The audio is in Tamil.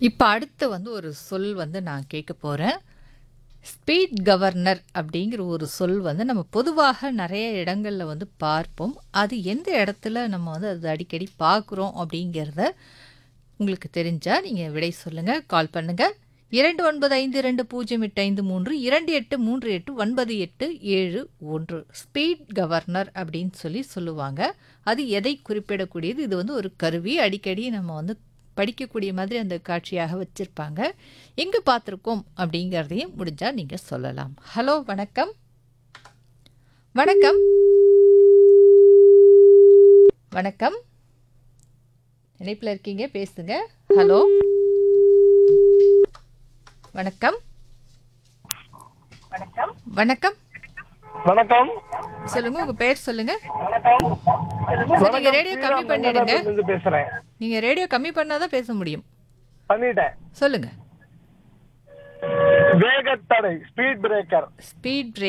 இப்போ அடுத்து வந்து ஒரு சொல் வந்து நான் கேட்க போகிறேன் ஸ்பீட் கவர்னர் அப்படிங்கிற ஒரு சொல் வந்து நம்ம பொதுவாக நிறைய இடங்களில் வந்து பார்ப்போம் அது எந்த இடத்துல நம்ம வந்து அது அடிக்கடி பார்க்குறோம் அப்படிங்கிறத உங்களுக்கு தெரிஞ்சால் நீங்கள் விடை சொல்லுங்கள் கால் பண்ணுங்கள் இரண்டு ஒன்பது ஐந்து இரண்டு பூஜ்ஜியம் எட்டு ஐந்து மூன்று இரண்டு எட்டு மூன்று எட்டு ஒன்பது எட்டு ஏழு ஒன்று ஸ்பீட் கவர்னர் அப்படின்னு சொல்லி சொல்லுவாங்க அது எதை குறிப்பிடக்கூடியது இது வந்து ஒரு கருவி அடிக்கடி நம்ம வந்து படிக்கக்கூடிய மாதிரி அந்த காட்சியாக வச்சுருப்பாங்க எங்கே பார்த்துருக்கோம் அப்படிங்கிறதையும் முடிஞ்சால் நீங்கள் சொல்லலாம் ஹலோ வணக்கம் வணக்கம் வணக்கம் இணைப்பில் இருக்கீங்க பேசுங்க ஹலோ வணக்கம் வணக்கம் வணக்கம் சொல்லுங்க உங்க பேர் சொல்லுங்க சார், நீங்க ரேடியோ கம்மி பண்ணிடுங்க இருந்து பேசுறேன் நீங்க ரேடியோ கம்மி பண்ணாதான் பேச முடியும் பண்ணிட்டேன் சொல்லுங்க வேகத்தடை ஸ்பீட் பிரேக்கர் ஸ்பீட்